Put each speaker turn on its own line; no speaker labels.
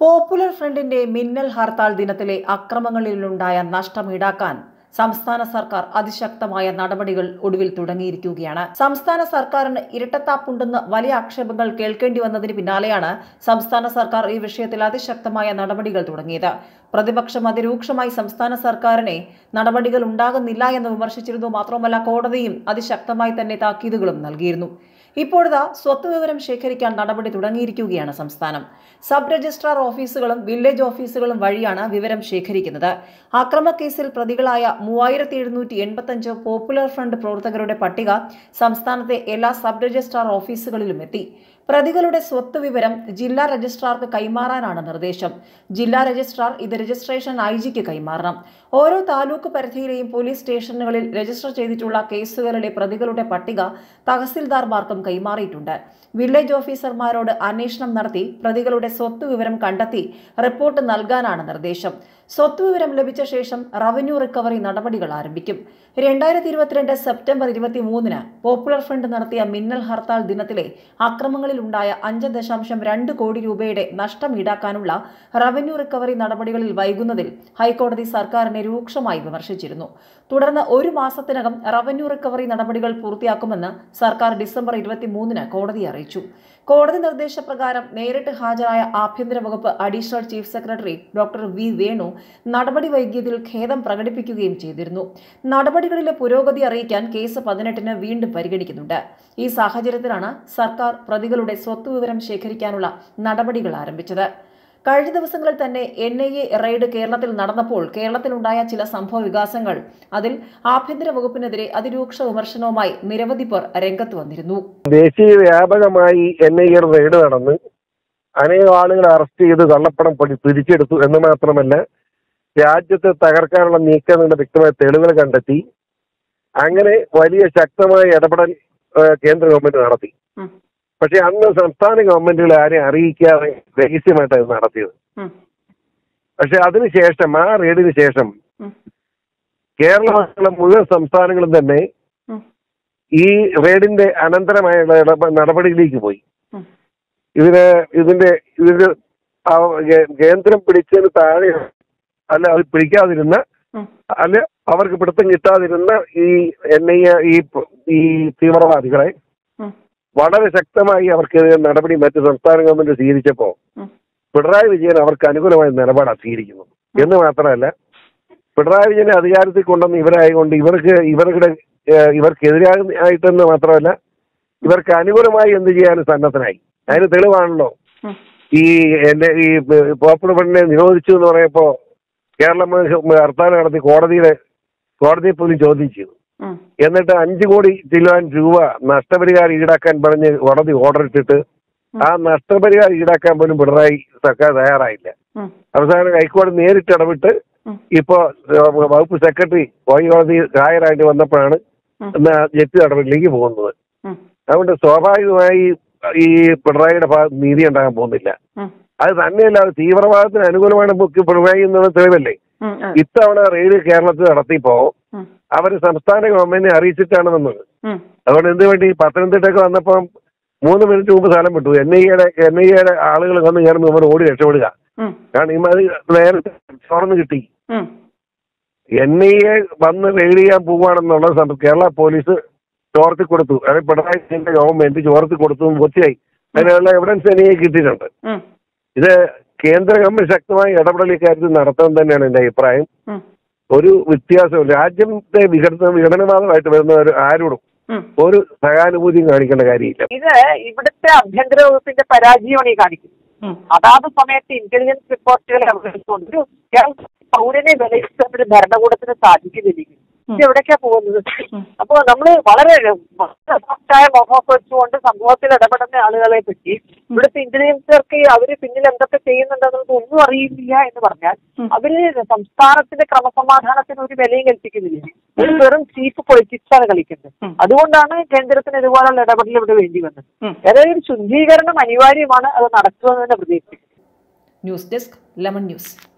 popular ഫ്രണ്ടിന്റെ മിന്നൽ ഹർത്താൽ ദിനത്തിലെ അക്രമങ്ങളിലുണ്ടായ നഷ്ടം ഈടാക്കാൻ സംസ്ഥാന സർക്കാർ അതിശക്തമായ നടപടികൾ ഒടുവിൽ തുടങ്ങിയിരിക്കുകയാണ് സംസ്ഥാന സർക്കാരിന് ഇരട്ടത്താപ്പുണ്ടെന്ന് വലിയ ആക്ഷേപങ്ങൾ കേൾക്കേണ്ടി വന്നതിന് പിന്നാലെയാണ് സംസ്ഥാന സർക്കാർ ഈ വിഷയത്തിൽ അതിശക്തമായ നടപടികൾ തുടങ്ങിയത് പ്രതിപക്ഷം അതിരൂക്ഷമായി സംസ്ഥാന സർക്കാരിനെ നടപടികൾ ഉണ്ടാകുന്നില്ല എന്ന് വിമർശിച്ചിരുന്നു മാത്രമല്ല കോടതിയും അതിശക്തമായി തന്നെ താക്കീതുകളും നൽകിയിരുന്നു ഇപ്പോഴതാ സ്വത്ത് വിവരം ശേഖരിക്കാൻ നടപടി തുടങ്ങിയിരിക്കുകയാണ് സംസ്ഥാനം സബ് രജിസ്ട്രാർ ഓഫീസുകളും വില്ലേജ് ഓഫീസുകളും വഴിയാണ് വിവരം ശേഖരിക്കുന്നത് അക്രമക്കേസിൽ പ്രതികളായ മൂവായിരത്തി എഴുന്നൂറ്റി എൺപത്തഞ്ച് പോപ്പുലർ ഫ്രണ്ട് പ്രവർത്തകരുടെ പട്ടിക സംസ്ഥാനത്തെ എല്ലാ സബ് രജിസ്ട്രാർ ഓഫീസുകളിലും എത്തി പ്രതികളുടെ സ്വത്ത് വിവരം ജില്ലാ രജിസ്ട്രാർക്ക് കൈമാറാനാണ് നിർദ്ദേശം ജില്ലാ രജിസ്ട്രാർ ഇത് രജിസ്ട്രേഷൻ ഐ ജിക്ക് കൈമാറണം ഓരോ താലൂക്ക് പരിധിയിലെയും പോലീസ് സ്റ്റേഷനുകളിൽ രജിസ്റ്റർ ചെയ്തിട്ടുള്ള കേസുകളിലെ പ്രതികളുടെ പട്ടിക തഹസിൽദാർമാർക്കും കൈമാറിയിട്ടുണ്ട് വില്ലേജ് ഓഫീസർമാരോട് അന്വേഷണം നടത്തി പ്രതികളുടെ സ്വത്ത് വിവരം കണ്ടെത്തി റിപ്പോർട്ട് നൽകാനാണ് നിർദ്ദേശം സ്വത്ത് വിവരം ലഭിച്ച ശേഷം റവന്യൂ റിക്കവറി നടപടികൾ ആരംഭിക്കും രണ്ടായിരത്തി ഇരുപത്തിരണ്ട് സെപ്റ്റംബർ ഇരുപത്തി മൂന്നിന് പോപ്പുലർ ഫ്രണ്ട് നടത്തിയ മിന്നൽ ഹർത്താൽ ദിനത്തിലെ അക്രമങ്ങളിലുണ്ടായ അഞ്ച് ദശാംശം രണ്ട് കോടി രൂപയുടെ നഷ്ടം ഈടാക്കാനുള്ള റവന്യൂ റിക്കവറി നടപടികളിൽ വൈകുന്നതിൽ ഹൈക്കോടതി സർക്കാരിനെ രൂക്ഷമായി വിമർശിച്ചിരുന്നു തുടർന്ന് ഒരു മാസത്തിനകം റവന്യൂ റിക്കവറി നടപടികൾ പൂർത്തിയാക്കുമെന്ന് സർക്കാർ ഡിസംബർ ഇരുപത്തി മൂന്നിന് കോടതിയെ അറിയിച്ചു കോടതി നിർദ്ദേശപ്രകാരം നേരിട്ട് ഹാജരായ ആഭ്യന്തര വകുപ്പ് additional chief secretary doctor V Venu നടപടി വൈകിയതിൽ ഖേദം പ്രകടിപ്പിക്കുകയും ചെയ്തിരുന്നു നടപടികളിലെ പുരോഗതി അറിയിക്കാൻ കേസ് പതിനെട്ടിന് വീണ്ടും പരിഗണിക്കുന്നുണ്ട് ഈ സാഹചര്യത്തിലാണ് സർക്കാർ പ്രതികളുടെ സ്വത്തുവിവരം ശേഖരിക്കാനുള്ള നടപടികൾ ആരംഭിച്ചത് കഴിഞ്ഞ ദിവസങ്ങളിൽ തന്നെ എൻ ഐ എ റെയ്ഡ് കേരളത്തിൽ നടന്നപ്പോൾ കേരളത്തിലുണ്ടായ ചില സംഭവ വികാസങ്ങൾ അതിൽ ആഭ്യന്തര വകുപ്പിനെതിരെ അതിരൂക്ഷ വിമർശനവുമായി നിരവധി പേർ രംഗത്ത് വന്നിരുന്നു
ദേശീയ വ്യാപകമായി എൻ ഐ എ റെയ്ഡ് നടന്ന് അനേകം ആളുകളെ അറസ്റ്റ് ചെയ്ത് കള്ളപ്പണം പടി പിരിച്ചെടുത്തു എന്ന് മാത്രമല്ല രാജ്യത്തെ തകർക്കാനുള്ള നീക്കങ്ങളുടെ വ്യക്തമായ തെളിവുകൾ കണ്ടെത്തി അങ്ങനെ വലിയ ശക്തമായ ഇടപെടൽ ഏഹ്, കേന്ദ്ര ഗവൺമെന്റ് നടത്തി പക്ഷെ അന്ന് സംസ്ഥാന ഗവൺമെന്റുകൾ ആരെയും അറിയിക്കാതെ രഹസ്യമായിട്ടാണ് ഇത് നടത്തിയത് പക്ഷെ അതിനുശേഷം ആ റെയ്ഡിന് ശേഷം കേരളത്തിലെ മുഴുവൻ സംസ്ഥാനങ്ങളും തന്നെ ഈ റെയ്ഡിന്റെ അനന്തരമായുള്ള ഇടപ- നടപടിയിലേക്ക് പോയി ഇതിന് ഇതിന്റെ ഇതിന് ആ കേ- കേന്ദ്രം പിടിച്ചതിന് താഴെ അല്ല അത് പിടിക്കാതിരുന്ന അല്ല അവർക്ക് പിടുത്തം കിട്ടാതിരുന്ന ഈ എൻ ഐ ഈ പ- ഈ തീവ്രവാദികളെ വളരെ ശക്തമായി അവർക്കെതിരെ നടപടി മറ്റ് സംസ്ഥാന ഗവൺമെന്റ് സ്വീകരിച്ചപ്പോ പിണറായി വിജയൻ അവർക്ക് അനുകൂലമായ നിലപാടാണ് സ്വീകരിക്കുന്നത് എന്ന് മാത്രമല്ല പിണറായി വിജയനെ അധികാരത്തിൽ കൊണ്ടുവന്ന് ഇവരായതുകൊണ്ട് ഇവർക്ക് ഇവരുടെ ഏഹ്, ഇവർക്കെതിരായിട്ടെന്ന് മാത്രമല്ല ഇവർക്ക് അനുകൂലമായി എന്ത് ചെയ്യാനും സന്നദ്ധനായി അതിന് തെളിവാണല്ലോ ഈ എന്റെ ഈ പോപ്പുലർ ഫണ്ടിനെ നിരോധിച്ചു എന്ന് പറയപ്പോ കേരളം മുഴുവൻ ഹർത്താൽ നടത്തി കോടതിയിലെ കോടതിയെ പോലും ചോദ്യം ചെയ്തു എന്നിട്ട് അഞ്ചു കോടി ചില്ലുവാൻ രൂപ നഷ്ടപരിഹാരം ഈടാക്കാൻ പറഞ്ഞ് കോടതി ഓർഡർ ഇട്ടിട്ട് ആ നഷ്ടപരിഹാരം ഈടാക്കാൻ പോലും പിണറായി സർക്കാർ തയ്യാറായില്ല അവസാനം ഹൈക്കോടതി നേരിട്ട് ഇടപെട്ട് ഇപ്പോ ഏഹ്, വകുപ്പ് സെക്രട്ടറി കോടതി ഹാജരായിട്ട് വന്നപ്പോഴാണ് എന്നാ ജപ്തി നടപടിയിലേക്ക് പോകുന്നത് അതുകൊണ്ട് സ്വാഭാവികമായി ഈ പിണറായിയുടെ ഭാഗത്ത് നീതി ഉണ്ടാകാൻ പോകുന്നില്ല അത് തന്നെയല്ല അത് തീവ്രവാദത്തിന് അനുകൂലമാണ് ബുക്ക് പിണറായി എന്നുള്ള തെളിവല്ലേ ഇത്തവണ റെയ്ഡ് കേരളത്തിൽ നടത്തിയപ്പോ അവര് സംസ്ഥാന ഗവൺമെന്റിനെ അറിയിച്ചിട്ടാണ് വന്നത് അതുകൊണ്ട് എന്ത് വേണ്ടി പത്തനംതിട്ടയൊക്കെ വന്നപ്പം മൂന്ന് മിനിറ്റ് മുമ്പ് സ്ഥലം വിട്ടു എൻ ഐ എയുടെ എൻ ഐ എയുടെ ആളുകൾ വന്ന് കയറുമ്പോൾ ഇവർ ഓടി രക്ഷപ്പെടുക കാരണം ഇമ്മ അത് നേരത്തെ തുറന്ന് കിട്ടി എൻ ഐ എ വന്ന് റെയ്ഡ് ചെയ്യാൻ പോവുകയാണെന്നുള്ള സം- കേരള പോലീസ് ചോർത്തി കൊടുത്തു അതായത് പിണറായി വിജയന്റെ ഗവൺമെന്റ് ചോർത്തി കൊടുത്തു എന്ന് പൂർത്തിയായി അതിനുള്ള എവിഡൻസ് എൻ ഐ എ കിട്ടിയിട്ടുണ്ട് ഇത് കേന്ദ്ര ഗവൺമെന്റ് ശക്തമായ ഇടപെടൽ ഇക്കാര്യത്തിൽ നടത്തണം തന്നെയാണ് എന്റെ അഭിപ്രായം ഒരു വ്യത്യാസവും രാജ്യത്തെ വിഘടന വിഘടനവാദമായിട്ട് വരുന്നവർ ആരോടും ഒരു സഹാനുഭൂതിയും കാണിക്കേണ്ട കാര്യമില്ല
ഇത് ഇവിടുത്തെ ആഭ്യന്തര വകുപ്പിന്റെ പരാജയമാണ് ഈ കാണിക്കുന്നത് അതാത് സമയത്ത് ഇന്റലിജൻസ് റിപ്പോർട്ടുകളെ അവഗണിച്ചുകൊണ്ട് ഒരു കേരള പൗരനെ വിലയിരുത്താൻ ഒരു ഭരണകൂടത്തിന് സാധിക്കുന്നില്ല ഇത് എവിടേക്കാ പോകുന്നത് അപ്പോ നമ്മൾ വളരെ ശക്തമായ മുഖമൊക്കെ വെച്ചുകൊണ്ട് സമൂഹത്തിൽ ഇടപെടുന്ന ആളുകളെ പറ്റി ഇവിടുത്തെ ഇന്റലിജൻസുകാർക്ക് അവര് പിന്നിൽ എന്തൊക്കെ ചെയ്യുന്നുണ്ടെന്നത് ഒന്നും അറിയില്ല എന്ന് പറഞ്ഞാൽ അവര് സംസ്ഥാനത്തിന്റെ ക്രമസമാധാനത്തിന് ഒരു വിലയും കൽപ്പിക്കുന്നില്ല ഒരു വെറും ചീഫ് പൊളിറ്റിക്സ് ആണ് കളിക്കുന്നത് അതുകൊണ്ടാണ് കേന്ദ്രത്തിന് ഇതുപോലുള്ള ഇടപെടൽ ഇവിടെ വേണ്ടി വന്നത് ഏതായാലും ഒരു ശുദ്ധീകരണം അനിവാര്യമാണ് അത് നടക്കുമെന്ന് തന്നെ പ്രതീക്ഷിക്കുന്നു
ന്യൂസ് ഡെസ്ക് ലെമൺ ന്യൂസ്